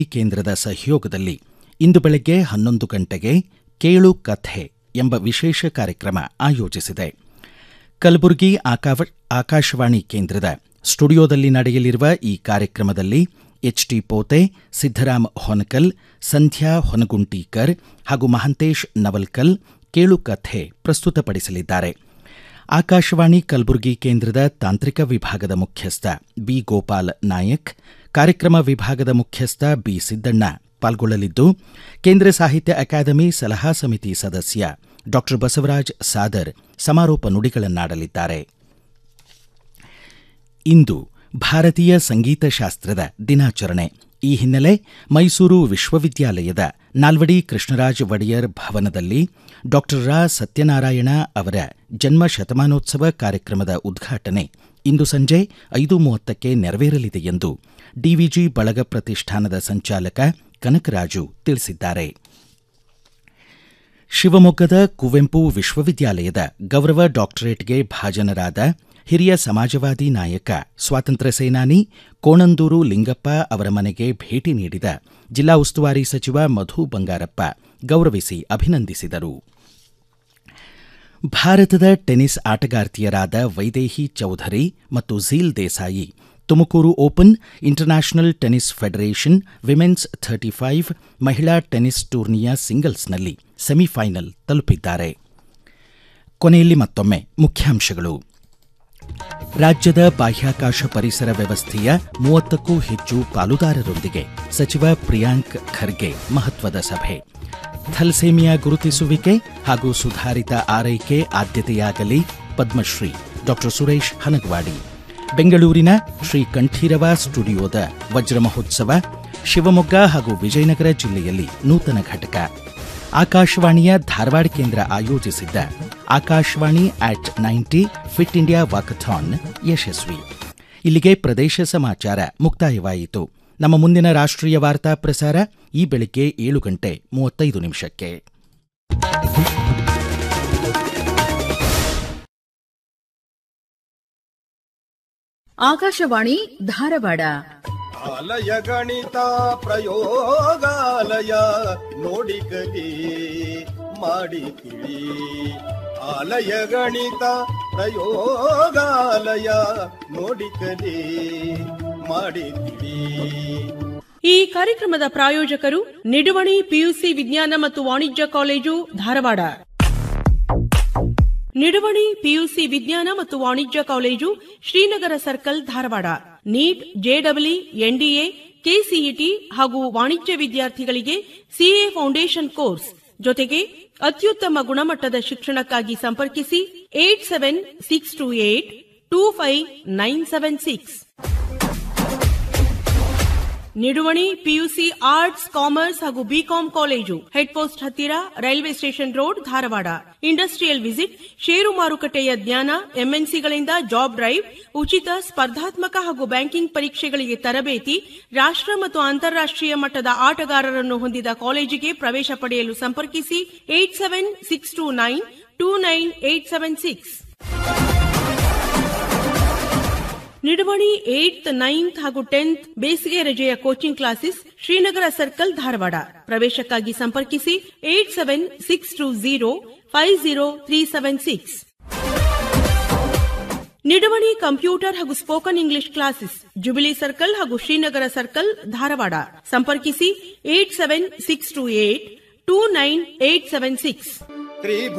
ಕೇಂದ್ರದ ಸಹಯೋಗದಲ್ಲಿ ಇಂದು ಬೆಳಗ್ಗೆ ಹನ್ನೊಂದು ಗಂಟೆಗೆ ಕೇಳು ಕಥೆ ಎಂಬ ವಿಶೇಷ ಕಾರ್ಯಕ್ರಮ ಆಯೋಜಿಸಿದೆ ಕಲಬುರಗಿ ಆಕಾವ ಆಕಾಶವಾಣಿ ಕೇಂದ್ರದ ಸ್ಟುಡಿಯೋದಲ್ಲಿ ನಡೆಯಲಿರುವ ಈ ಕಾರ್ಯಕ್ರಮದಲ್ಲಿ ಎಚ್ಟಿ ಪೋತೆ ಸಿದ್ದರಾಮ್ ಹೊನಕಲ್ ಸಂಧ್ಯಾ ಹೊನಗುಂಟೀಕರ್ ಹಾಗೂ ಮಹಂತೇಶ್ ನವಲ್ಕಲ್ ಕೇಳು ಕಥೆ ಪ್ರಸ್ತುತಪಡಿಸಲಿದ್ದಾರೆ ಆಕಾಶವಾಣಿ ಕಲಬುರಗಿ ಕೇಂದ್ರದ ತಾಂತ್ರಿಕ ವಿಭಾಗದ ಮುಖ್ಯಸ್ಥ ಬಿ ಗೋಪಾಲ್ ನಾಯಕ್ ಕಾರ್ಯಕ್ರಮ ವಿಭಾಗದ ಮುಖ್ಯಸ್ಥ ಬಿ ಸಿದ್ದಣ್ಣ ಪಾಲ್ಗೊಳ್ಳಲಿದ್ದು ಕೇಂದ್ರ ಸಾಹಿತ್ಯ ಅಕಾಡೆಮಿ ಸಲಹಾ ಸಮಿತಿ ಸದಸ್ಯ ಡಾಕ್ಟರ್ ಬಸವರಾಜ್ ಸಾದರ್ ಸಮಾರೋಪ ನುಡಿಗಳನ್ನಾಡಲಿದ್ದಾರೆ ಇಂದು ಭಾರತೀಯ ಸಂಗೀತ ಶಾಸ್ತ್ರದ ದಿನಾಚರಣೆ ಈ ಹಿನ್ನೆಲೆ ಮೈಸೂರು ವಿಶ್ವವಿದ್ಯಾಲಯದ ನಾಲ್ವಡಿ ಕೃಷ್ಣರಾಜ ಒಡೆಯರ್ ಭವನದಲ್ಲಿ ಡಾಕ್ಟರ್ ರಾ ಸತ್ಯನಾರಾಯಣ ಅವರ ಜನ್ಮ ಶತಮಾನೋತ್ಸವ ಕಾರ್ಯಕ್ರಮದ ಉದ್ಘಾಟನೆ ಇಂದು ಸಂಜೆ ಐದು ಮೂವತ್ತಕ್ಕೆ ನೆರವೇರಲಿದೆ ಎಂದು ಡಿವಿಜಿ ಬಳಗ ಪ್ರತಿಷ್ಠಾನದ ಸಂಚಾಲಕ ಕನಕರಾಜು ತಿಳಿಸಿದ್ದಾರೆ ಶಿವಮೊಗ್ಗದ ಕುವೆಂಪು ವಿಶ್ವವಿದ್ಯಾಲಯದ ಗೌರವ ಡಾಕ್ಟರೇಟ್ಗೆ ಭಾಜನರಾದ ಹಿರಿಯ ಸಮಾಜವಾದಿ ನಾಯಕ ಸ್ವಾತಂತ್ರ್ಯ ಸೇನಾನಿ ಕೋಣಂದೂರು ಲಿಂಗಪ್ಪ ಅವರ ಮನೆಗೆ ಭೇಟಿ ನೀಡಿದ ಜಿಲ್ಲಾ ಉಸ್ತುವಾರಿ ಸಚಿವ ಮಧು ಬಂಗಾರಪ್ಪ ಗೌರವಿಸಿ ಅಭಿನಂದಿಸಿದರು ಭಾರತದ ಟೆನಿಸ್ ಆಟಗಾರ್ತಿಯರಾದ ವೈದೇಹಿ ಚೌಧರಿ ಮತ್ತು Zeel Desai Tumakuru open international tennis federation women's thirty five ಮಹಿಳಾ ಟೆನಿಸ್ ಟೂರ್ನಿಯ ಸಿಂಗಲ್ಸ್ನಲ್ಲಿ ಸೆಮಿಫೈನಲ್ ತಲುಪಿದ್ದಾರೆ ಕೊನೆಯಲ್ಲಿ ಮತ್ತೊಮ್ಮೆ ಮುಖ್ಯಾಂಶಗಳು ರಾಜ್ಯದ ಬಾಹ್ಯಾಕಾಶ ಪರಿಸರ ವ್ಯವಸ್ಥೆಯ ಮೂವತ್ತಕ್ಕೂ ಹೆಚ್ಚು ಪಾಲುದಾರರೊಂದಿಗೆ ಸಚಿವ ಪ್ರಿಯಾಂಕ್ ಖರ್ಗೆ ಮಹತ್ವದ ಸಭೆ ಥಲ್ಸೇಮಿಯಾ ಗುರುತಿಸುವಿಕೆ ಹಾಗೂ ಸುಧಾರಿತ ಆರೈಕೆ ಆದ್ಯತೆಯಾಗಲಿ ಪದ್ಮಶ್ರೀ ಡಾಕ್ಟರ್ ಸುರೇಶ್ ಹನಗವಾಡಿ ಬೆಂಗಳೂರಿನ ಶ್ರೀ ಕಂಠೀರವ ಸ್ಟುಡಿಯೋದ ವಜ್ರ ಮಹೋತ್ಸವ ಶಿವಮೊಗ್ಗ ಹಾಗೂ ವಿಜಯನಗರ ಜಿಲ್ಲೆಯಲ್ಲಿ ನೂತನ ಘಟಕ ಆಕಾಶವಾಣಿಯ ಧಾರವಾಡ ಕೇಂದ್ರ ಆಯೋಜಿಸಿದ್ದ Akashvani at ninety fit India walkathon ಯಶಸ್ವಿ ಇಲ್ಲಿಗೆ ಪ್ರದೇಶ ಸಮಾಚಾರ ಮುಕ್ತಾಯವಾಯಿತು ನಮ್ಮ ಮುಂದಿನ ರಾಷ್ಟ್ರೀಯ ವಾರ್ತಾ ಪ್ರಸಾರ ಈ ಬೆಳಿಗ್ಗೆ ಏಳು ಗಂಟೆ ಮೂವತ್ತೈದು ನಿಮಿಷಕ್ಕೆ ಆಕಾಶವಾಣಿ ಧಾರವಾಡ ಆಲಯ ಗಣಿತ ಪ್ರಯೋಗಾಲಯ ನೋಡಿ ಕಲಿ ಮಾಡಿ ತಿಳಿ ಆಲಯ ಗಣಿತ ಪ್ರಯೋಗಾಲಯ ನೋಡಿ ಕಲಿ ಮಾಡಿ ತಿಳಿ ಈ ಕಾರ್ಯಕ್ರಮದ ಪ್ರಾಯೋಜಕರು ನಿಡುವಣಿ ಪಿಯುಸಿ ವಿಜ್ಞಾನ ಮತ್ತು ವಾಣಿಜ್ಯ ಕಾಲೇಜು ಧಾರವಾಡ ನಿಡುವಣಿ ಪಿಯುಸಿ ವಿಜ್ಞಾನ ಮತ್ತು ವಾಣಿಜ್ಯ college Srinagar circle Dharwad NEET ಜೆಡಬ್ಲ್ಇ ಎನ್ಡಿಎ ಕೆಸಿಇಟಿ ಹಾಗೂ ವಾಣಿಜ್ಯ ವಿದ್ಯಾರ್ಥಿಗಳಿಗೆ ಸಿಎ ಫೌಂಡೇಶನ್ ಕೋರ್ಸ್ ಜೊತೆಗೆ ಅತ್ಯುತ್ತಮ ಗುಣಮಟ್ಟದ ಶಿಕ್ಷಣಕ್ಕಾಗಿ ಸಂಪರ್ಕಿಸಿ eight seven six two eight two five nine seven six Niduvani PUC arts commerce ಹಾಗೂ ಬಿಕಾಂ ಕಾಲೇಜು ಹೆಡ್ ಪೋಸ್ಟ್ ಹತ್ತಿರ railway station road Dharwad industrial visit share ಮಾರುಕಟ್ಟೆಯ ಜ್ಞಾನ ಎಂಎನ್ಸಿಗಳಿಂದ ಜಾಬ್ ಡ್ರೈವ್ ಉಚಿತ ಸ್ಪರ್ಧಾತ್ಮಕ ಹಾಗೂ ಬ್ಯಾಂಕಿಂಗ್ ಪರೀಕ್ಷೆಗಳಿಗೆ ತರಬೇತಿ ರಾಷ್ಟ್ರ ಮತ್ತು ಅಂತಾರಾಷ್ಟ್ರೀಯ ಮಟ್ಟದ ಆಟಗಾರರನ್ನು ಹೊಂದಿದ ಕಾಲೇಜಿಗೆ ಪ್ರವೇಶ ಪಡೆಯಲು ಸಂಪರ್ಕಿಸಿ eight seven six two nine two nine eight seven six Niduvani eight ninth ಹಾಗೂ ಟೆಂತ್ ಬೇಸಿಗೆ ರಜೆಯ coaching classes Srinagar circle Dharwad ಪ್ರವೇಶಕ್ಕಾಗಿ ಸಂಪರ್ಕಿಸಿ eight seven six two zero five zero three seven six Niduvani computer ಹಾಗೂ spoken English classes jubilee circle ಹಾಗೂ Srinagar circle Dharwad ಸಂಪರ್ಕಿಸಿ eight seven six two eight two nine eight seven six ತ್ರಿಭು